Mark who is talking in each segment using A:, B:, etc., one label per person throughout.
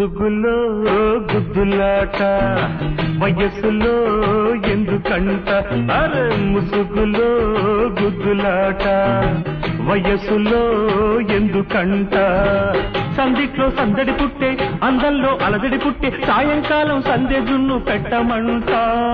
A: ముసుగులో గుద్దులాట వయస్సులో ఎందుకంట అరే ముసుగులో గుద్దులాట వయస్సులో ఎందుకంట సందిట్లో సందడి పుట్టే అందంలో అలజడి పుట్టే సాయంకాలం సంధ్య జున్ను పెట్టమంట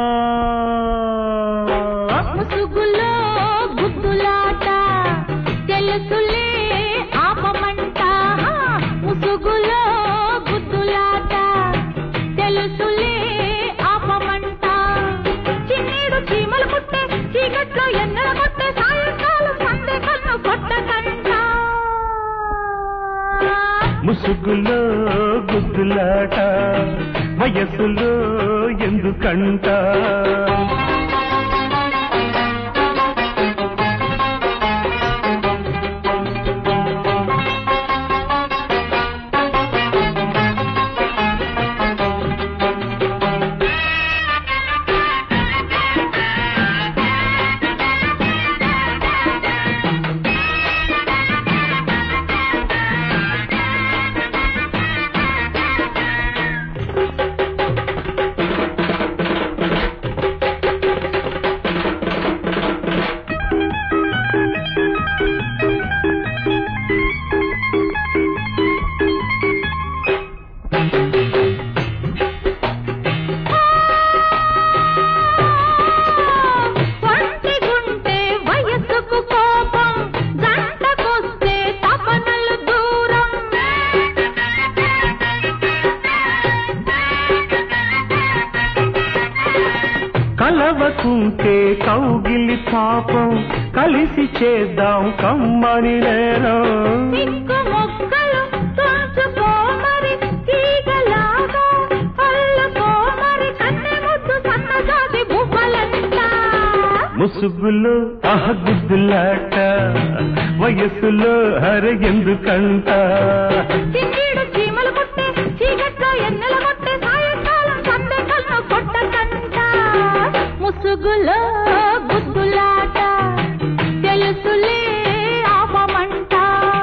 B: ముసుగులో గుద్దులాట తెలుసులే ఆపమంట ముసుగులో గుద్దులాట తెలుసులే ఆపమంట చిన్నీడు చీమలు పుట్టే చీకట్లో ఎన్నెల కొట్టే సాయంకాలం సందే కన్ను కొట్టకంట
A: ముసుగులో గుద్దులాట వయస్సులో ఎందుకంట
B: ఒంటి గుంటే వయసుకు కోపం జంటకొస్తే తపనలు దూరం
A: కలవకుంటే కౌగిలి పాపం కలిసి చేద్దాం కమ్మని నేరం
B: సిగ్గు మొక్కలు తుంచుకోమరి తీగలాగా అల్లుకోమరి కన్నె ముద్దు సన్నజాతి బువ్వలంట
A: ముసుగులో అహగుద్దులాట వయస్సులో హర ఎందుకంట
B: చిన్నీడు చీమలు కొట్టే చీకట్లో ఎన్నెల కొట్టే సాయంకాలం సందే కన్ను కొట్టకంట ముసుగులో గుద్దులాట తెలుసులే ఆపమంట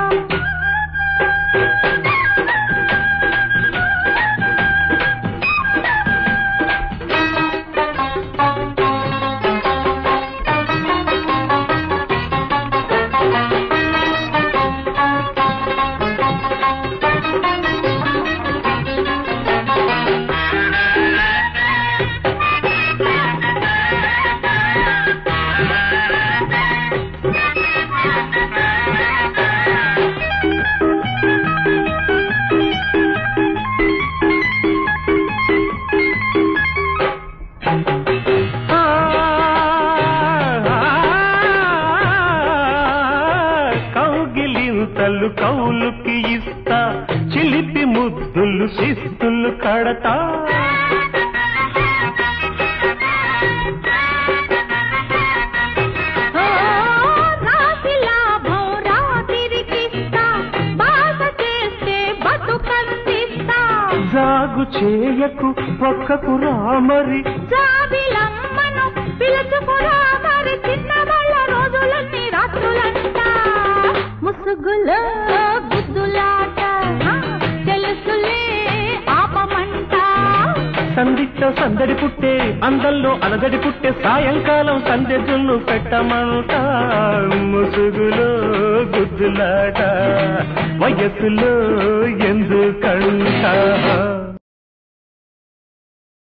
A: ఆ, కౌగిలింతలు కౌలుకి ఇస్తా చిలిపి ముద్దులు శిస్తులు కడతా
B: ఓ రాసి లాభం రాతిరికిస్తా బాధ చేస్తే బతుకందిస్తా
A: జాగు చేయకు పక్కకు రామరి
B: జాబిలమ్మను పిలుచుకురా మరి చిన్నవాళ్ళ రోజులన్నీ రాత్రులంట ముసుగులో గుద్దులాట ఆ, తెలుసులే ఆపమంట
A: సందిట్లో సందడి పుట్టే అందంలో అలజడి పుట్టే సాయంకాలం సంధ్య జున్ను పెట్టమంట ముసుగులో గుద్దులాట వయస్సులో ఎందుకంట